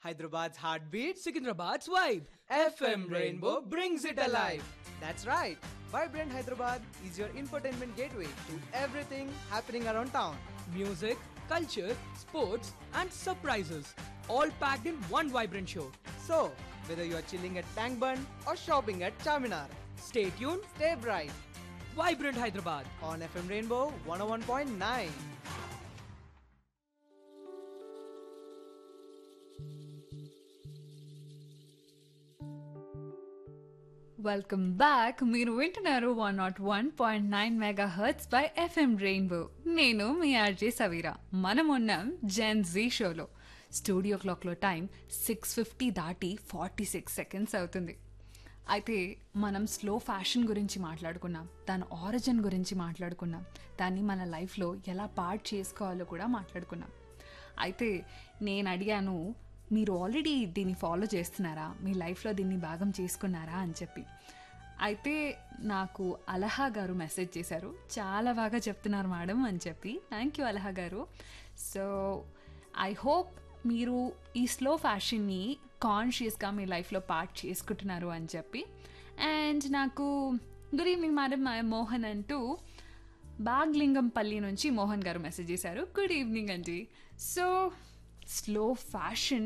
Hyderabad's heartbeat, Sikandrabad's vibe. FM Rainbow brings it alive. That's right. Vibrant Hyderabad is your infotainment gateway to everything happening around town. Music, culture, sports, and surprises. All packed in one vibrant show. So, whether you are chilling at Tank Bund or shopping at Charminar, Stay tuned. stay bright Vibrant Hyderabad. on FM Rainbow 101.9. Welcome back మీరు వింటున్నారు one nought one point nine megahertz by FM rainbow నేను మీ RJ Saveera మనం ఉన్నాం Gen Z షోలో studio క్లాక్లో time six fifty దాటి forty six seconds అవుతుంది అయితే మనం స్లో ఫ్యాషన్ గురించి మాట్లాడుకున్నాం దాని ఆరిజిన్ గురించి మాట్లాడుకున్నాం దాన్ని మన లైఫ్లో ఎలా పార్ట్ చేసుకోవాలో కూడా మాట్లాడుకున్నాం అయితే నేను అడిగాను మీరు ఆల్రెడీ దీన్ని ఫాలో చేస్తున్నారా మీ లైఫ్లో దీన్ని భాగం చేసుకున్నారా అని చెప్పి అయితే నాకు అలహా గారు మెసేజ్ చేశారు చాలా బాగా చెప్తున్నారు మేడం అని చెప్పి థ్యాంక్ యూ అలహా గారు సో ఐ హోప్ మీరు ఈ స్లో ఫ్యాషన్ని కాన్షియస్గా మీ లైఫ్లో పార్ట్ చేసుకుంటున్నారు అని చెప్పి అండ్ నాకు good evening madam I Mohan అంటూ బాగ్లింగంపల్లి నుంచి మోహన్ గారు మెసేజ్ చేశారు గుడ్ ఈవినింగ్ అండి సో స్లో ఫ్యాషన్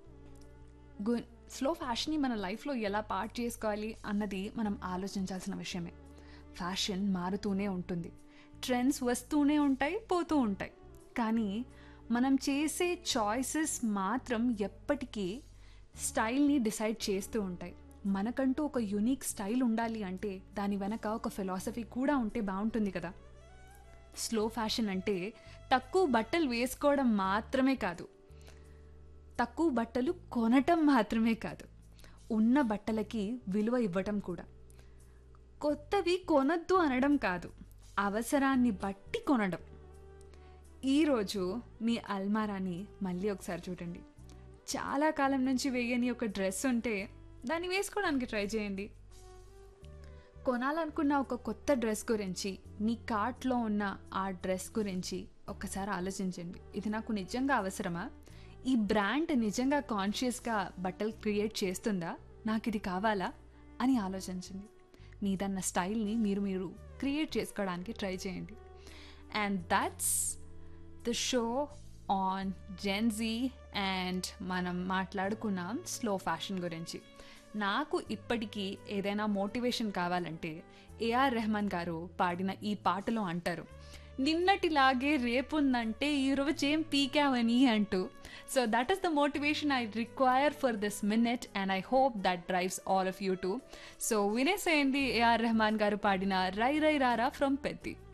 గు స్లో ఫ్యాషన్ని మన లైఫ్లో ఎలా పార్ట్ చేసుకోవాలి అన్నది మనం ఆలోచించాల్సిన విషయమే ఫ్యాషన్ మారుతూనే ఉంటుంది ట్రెండ్స్ వస్తూనే ఉంటాయి పోతూ ఉంటాయి కానీ మనం చేసే చాయిసెస్ మాత్రం ఎప్పటికీ స్టైల్ని డిసైడ్ చేస్తూ ఉంటాయి మనకంటూ ఒక యునిక్ స్టైల్ ఉండాలి అంటే దాని వెనక ఒక ఫిలాసఫీ కూడా ఉంటే బాగుంటుంది కదా స్లో ఫ్యాషన్ అంటే తక్కువ బట్టలు వేసుకోవడం మాత్రమే కాదు తక్కువ బట్టలు కొనటం మాత్రమే కాదు ఉన్న బట్టలకి విలువ ఇవ్వటం కూడా కొత్తవి కొనద్దు అనడం కాదు అవసరాన్ని బట్టి కొనడం ఈరోజు మీ అల్మారాని మళ్ళీ ఒకసారి చూడండి చాలా కాలం నుంచి వేయని ఒక డ్రెస్ ఉంటే దాన్ని వేసుకోవడానికి ట్రై చేయండి కొనాలనుకున్న ఒక కొత్త డ్రెస్ గురించి మీ కార్ట్లో ఉన్న ఆ డ్రెస్ గురించి ఒక్కసారి ఆలోచించండి ఇది నాకు నిజంగా అవసరమా ఈ బ్రాండ్ నిజంగా కాన్షియస్గా బట్టలు క్రియేట్ చేస్తుందా నాకు ఇది కావాలా అని ఆలోచించండి మీదన్న స్టైల్ని మీరు మీరు క్రియేట్ చేసుకోవడానికి ట్రై చేయండి and that's the show on Gen Z and మనం మాట్లాడుకున్నాం స్లో ఫ్యాషన్ గురించి నాకు ఇప్పటికీ ఏదైనా మోటివేషన్ కావాలంటే ఏఆర్ రెహమాన్ గారు పాడిన ఈ పాటలో అంటారు నిన్నటిలాగే రేపుందంటే ఈరోజు ఏం పీకావని అంటూ so that is the motivation I require for this minute and I hope that drives all of you to so వినేసేయండి ఏఆర్ రెహమాన్ గారు పాడిన రై రై రారా ఫ్రమ్ పెద్ది